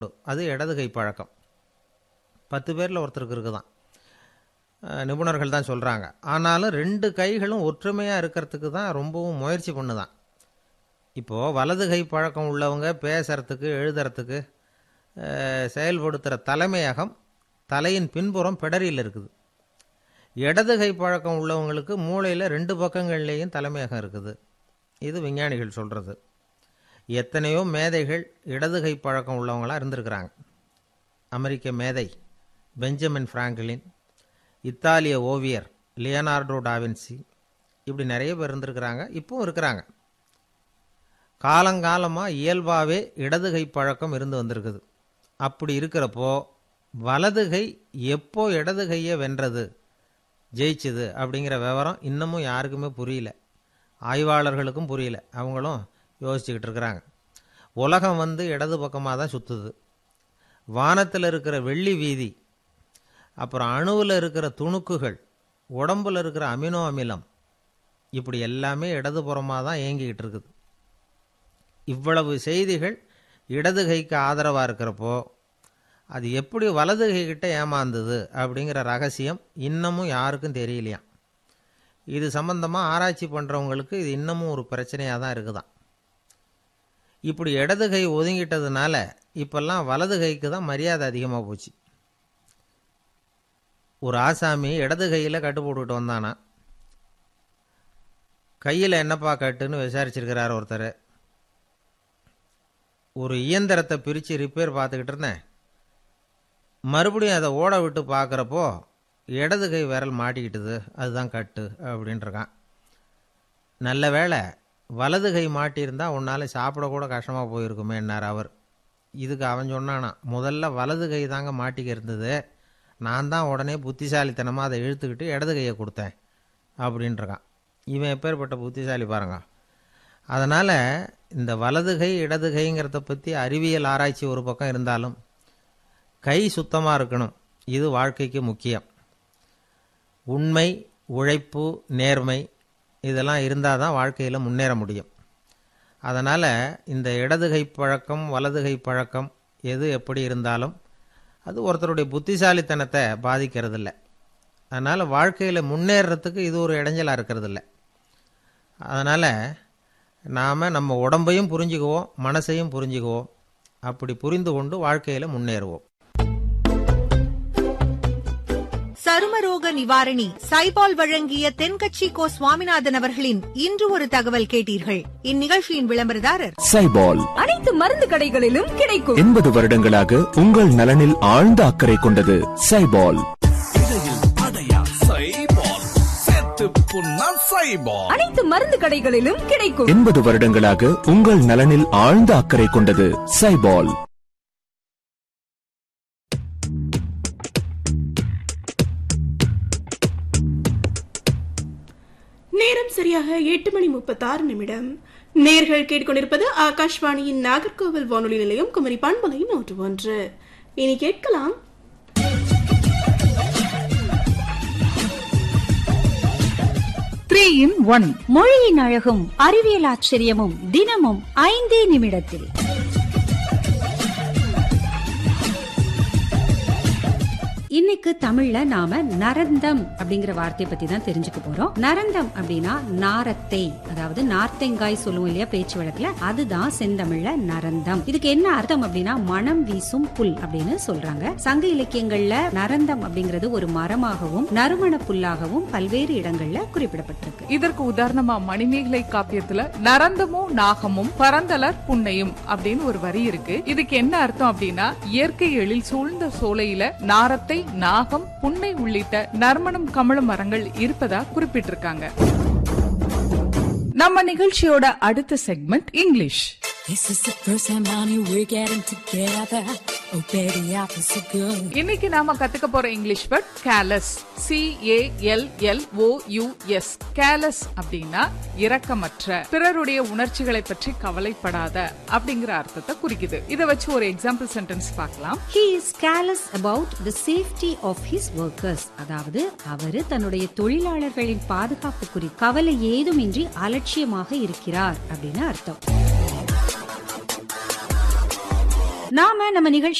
அது இடது கை பழக்கம் பத்து பேரில் ஒருத்தருக்கு இருக்குதான் அஹ் நிபுணர்கள் தான் சொல்கிறாங்க ஆனாலும் ரெண்டு கைகளும் ஒற்றுமையாக இருக்கிறதுக்கு தான் ரொம்பவும் முயற்சி பண்ணுதான் இப்போது வலது கை பழக்கம் உள்ளவங்க பேசுறதுக்கு எழுதுறதுக்கு அஹ், செயல்படுத்துகிற தலைமையகம் தலையின் பின்புறம் பிடரியில் இருக்குது இடது கை பழக்கம் உள்ளவங்களுக்கு மூளையில் ரெண்டு பக்கங்கள்லேயும் தலைமையகம் இருக்குது இது விஞ்ஞானிகள் சொல்கிறது எத்தனையோ மேதைகள் இடது கை பழக்கம் உள்ளவங்களாக இருந்திருக்கிறாங்க அமெரிக்க மேதை பெஞ்சமின் ஃப்ராங்க்லின் இத்தாலிய ஓவியர் லியனார்டோ டாவின்சி இப்படி நிறைய பேர் இருந்திருக்கிறாங்க இப்பவும் இருக்கிறாங்க காலங்காலமாக இயல்பாகவே இடது கை பழக்கம் இருந்து வந்திருக்குது அப்படி இருக்கிறப்போ வலது கை எப்போ இடது கையை வென்றது ஜெயிச்சுது அப்படிங்கிற விவரம் இன்னமும் யாருக்குமே புரியல ஆய்வாளர்களுக்கும் புரியல அவங்களும் யோசிச்சுக்கிட்டு இருக்கிறாங்க உலகம் வந்து இடது பக்கமாக தான் சுற்றுது வானத்தில் இருக்கிற வெள்ளி வீதி அப்புறம் அணுவில் இருக்கிற துணுக்குகள் உடம்புல இருக்கிற அமினோ அமிலம் இப்படி எல்லாமே இடதுபுறமாக தான் இயங்கிக்கிட்டு இருக்குது இவ்வளவு செய்திகள் இடது கைக்கு ஆதரவாக இருக்கிறப்போ அது எப்படி வலது கைக்கிட்ட ஏமாந்தது அப்படிங்கிற ரகசியம் இன்னமும் யாருக்கும் தெரியலையாம் இது சம்பந்தமாக ஆராய்ச்சி பண்ணுறவங்களுக்கு இது இன்னமும் ஒரு பிரச்சனையாக தான் இருக்குதாம் இப்படி இடது கை ஒதுங்கிட்டதுனால இப்பெல்லாம் வலது கைக்கு தான் மரியாதை அதிகமாக போச்சு ஒரு ஆசாமி இடது கையில் கட்டு போட்டுக்கிட்டு வந்தானா கையில் என்னப்பா கட்டுன்னு விசாரிச்சிருக்கிறார் ஒருத்தர் ஒரு இயந்திரத்தை பிரித்து ரிப்பேர் பார்த்துக்கிட்டு இருந்தேன் மறுபடியும் அதை ஓட விட்டு பார்க்குறப்போ இடது கை விரல் மாட்டிக்கிட்டுது அதுதான் கட்டு அப்படின்ட்டுருக்கான் நல்ல வேளை வலது கை மாட்டியிருந்தா உன்னால் சாப்பிட கூட கஷ்டமாக போயிருக்குமேன்னார் அவர் இதுக்கு அவன் சொன்னானா முதல்ல வலது கை தாங்க மாட்டிக்க இருந்தது நான் தான் உடனே புத்திசாலித்தனமாக அதை இழுத்துக்கிட்டு இடது கையை கொடுத்தேன் அப்படின்ட்டுருக்கான் இவன் எப்பேற்பட்ட புத்திசாலி பாருங்க அதனால் இந்த வலது கை இடது கைங்கிறத பற்றி அறிவியல் ஆராய்ச்சி ஒரு பக்கம் இருந்தாலும் கை சுத்தமாக இருக்கணும் இது வாழ்க்கைக்கு முக்கியம் உண்மை உழைப்பு நேர்மை இதெல்லாம் இருந்தால் தான் வாழ்க்கையில் முன்னேற முடியும் அதனால் இந்த இடது கை பழக்கம் வலது கை பழக்கம் எது எப்படி இருந்தாலும் அது ஒருத்தருடைய புத்திசாலித்தனத்தை பாதிக்கிறதில்ல அதனால் வாழ்க்கையில் முன்னேறத்துக்கு இது ஒரு இடைஞ்சலாக இருக்கிறதில்ல அதனால் நாம் நம்ம உடம்பையும் புரிஞ்சுக்குவோம் மனசையும் புரிஞ்சுக்குவோம் அப்படி புரிந்து கொண்டு வாழ்க்கையில் முன்னேறுவோம் சருமரோக நிவாரணி சைபால் வழங்கிய தென்கட்சி கோ சுவாமிநாதன் அவர்களின் இன்று ஒரு தகவல் கேட்டீர்கள் இந்நிகழ்ச்சியின் விளம்பரதாரர் சைபால் அனைத்து மருந்து கடைகளிலும் கிடைக்கும் எண்பது வருடங்களாக உங்கள் நலனில் ஆழ்ந்த அக்கறை கொண்டது சைபால் அனைத்து மருந்து கடைகளிலும் கிடைக்கும் எண்பது வருடங்களாக உங்கள் நலனில் ஆழ்ந்த அக்கறை கொண்டது சைபால் நேரம் சரியாக எட்டு மணி முப்பத்தாறு நிமிடம் நேர்கள் கேட்டுக்கொண்டிருப்பது ஆகாஷ்வாணியின் நாகர்கோவில் வானொலி நிலையம் குமரி பண்பலை நூற்று ஒன்று இனி கேட்கலாம் த்ரீ இன் ஒன் மொழியின் அழகும் அறிவியல் ஆச்சரியமும் தினமும் ஐந்தே நிமிடத்தில் இன்னைக்கு தமிழ்ல நாம நரந்தம் அப்படிங்கிற வார்த்தையை பத்தி தான் தெரிஞ்சுக்க போறோம் நரந்தம் அப்படின்னா நாரத்தை அதாவது நார்த்தங்காய் சொல்லுவோம் இல்லையா பேச்சு வழக்குல அதுதான் செந்தமிழ்ல நரந்தம் இதுக்கு என்ன அர்த்தம் அப்படின்னா மனம் வீசும் புல் அப்படின்னு சொல்றாங்க சங்க இலக்கியங்கள்ல நரந்தம் அப்படிங்கிறது ஒரு மரமாகவும் நறுமண புல்லாகவும் பல்வேறு இடங்கள்ல குறிப்பிடப்பட்டிருக்கு இதற்கு உதாரணமா மணிமேகலை காப்பியத்துல நரந்தமும் நாகமும் பரந்தலர் புன்னையும் அப்படின்னு ஒரு வரி இருக்கு இதுக்கு என்ன அர்த்தம் அப்படின்னா இயற்கை எழில் சூழ்ந்த சோலையில நாரத்தை நாகம் புன்னை உள்ளிட்ட நறுமணம் கமழும் மரங்கள் இருப்பதா குறிப்பிட்டிருக்காங்க நம்ம நிகழ்ச்சியோட அடுத்த segment English This is the first time, honey, we're getting together. Oh, baby, I feel so good. இன்னைக்கு நாம கத்துக்க போற English word callous C A L L O U S callous அப்படின்னா இரக்கமற்ற பிறருடைய உணர்ச்சிகளை பற்றி கவலைப்படாத அப்படிங்கிற அர்த்தத்தை குறிக்குது இதை வச்சு ஒரு எக்ஸாம்பிள் சென்டென்ஸ் பார்க்கலாம் He is careless about the safety of his workers. அதாவது அவரு தன்னுடைய தொழிலாளர்களின் பாதுகாப்பு குறித்து கவலை ஏதுமின்றி அலட்சியமாக இருக்கிறார் அப்படின்னு அர்த்தம் நாம நம்ம நிகழ்ச்சி